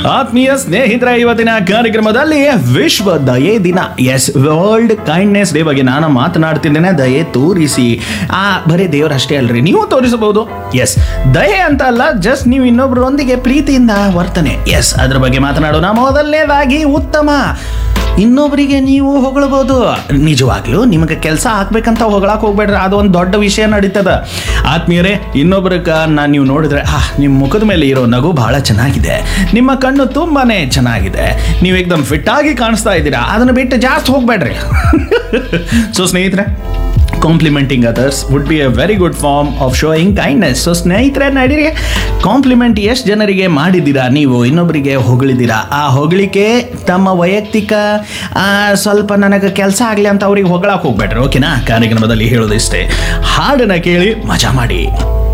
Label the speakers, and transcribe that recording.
Speaker 1: ಆತ್ಮೀಯ ಸ್ನೇಹಿತರ ಇವತ್ತಿನ ಕಾರ್ಯಕ್ರಮದಲ್ಲಿ ವಿಶ್ವ ದಯೆ ದಿನ ಎಸ್ ವರ್ಲ್ಡ್ ಕೈಂಡ್ನೆಸ್ ಡೇ ಬಗ್ಗೆ ನಾನು ಮಾತನಾಡ್ತಿದ್ದೇನೆ ದಯೆ ತೋರಿಸಿ ಆ ಬರೀ ದೇವರಷ್ಟೇ ಅಲ್ರಿ ನೀವು ತೋರಿಸಬಹುದು ಎಸ್ ದಯೆ ಅಂತ ಅಲ್ಲ ಜಸ್ಟ್ ನೀವು ಇನ್ನೊಬ್ಬರೊಂದಿಗೆ ಪ್ರೀತಿಯಿಂದ ವರ್ತನೆ ಎಸ್ ಅದ್ರ ಬಗ್ಗೆ ಮಾತನಾಡೋಣ ಮೊದಲನೇದಾಗಿ ಉತ್ತಮ ಇನ್ನೊಬ್ಬರಿಗೆ ನೀವು ಹೊಗಳಬಹುದು ನಿಜವಾಗ್ಲೂ ನಿಮಗೆ ಕೆಲಸ ಹಾಕ್ಬೇಕಂತ ಹೊಗಳಕ್ಕೆ ಹೋಗ್ಬೇಡ್ರಿ ಅದು ಒಂದು ದೊಡ್ಡ ವಿಷಯ ನಡೀತದ ಆತ್ಮೀಯರೇ ಇನ್ನೊಬ್ಬರ ನಾನು ನೀವು ನೋಡಿದ್ರೆ ಆ ನಿಮ್ಮ ಮುಖದ ಮೇಲೆ ಇರೋ ನಗು ಬಹಳ ಚೆನ್ನಾಗಿದೆ ನಿಮ್ಮ ಕಣ್ಣು ತುಂಬಾನೇ ಚೆನ್ನಾಗಿದೆ ನೀವು ಏಕ್ದಮ್ ಫಿಟ್ ಆಗಿ ಕಾಣಿಸ್ತಾ ಇದ್ದೀರಾ ಅದನ್ನು ಬಿಟ್ಟು ಜಾಸ್ತಿ ಹೋಗ್ಬೇಡ್ರಿ ಸೊ ಸ್ನೇಹಿತರೆ complimenting others would be a very good form of showing kindness so ಸ್ನೇಹಿತರೆ ನಡೀರಿ ಕಾಂಪ್ಲಿಮೆಂಟ್ ಎಷ್ಟು ಜನರಿಗೆ ಮಾಡಿದ್ದೀರಾ ನೀವು ಇನ್ನೊಬ್ಬರಿಗೆ ಹೊಗಳಿದ್ದೀರಾ ಆ ಹೊಗಳಿಕೆ ತಮ್ಮ ವೈಯಕ್ತಿಕ ಆ, ಸ್ವಲ್ಪ ನನಗೆ ಕೆಲಸ ಆಗಲಿ ಅಂತ ಅವ್ರಿಗೆ ಹೊಗಳಕ್ಕೆ ಹೋಗ್ಬೇಡ್ರಿ ಓಕೆನಾ ಕಾರ್ಯಕ್ರಮದಲ್ಲಿ ಹೇಳೋದಿಷ್ಟೇ ಹಾಡನ್ನ ಕೇಳಿ ಮಜಾ ಮಾಡಿ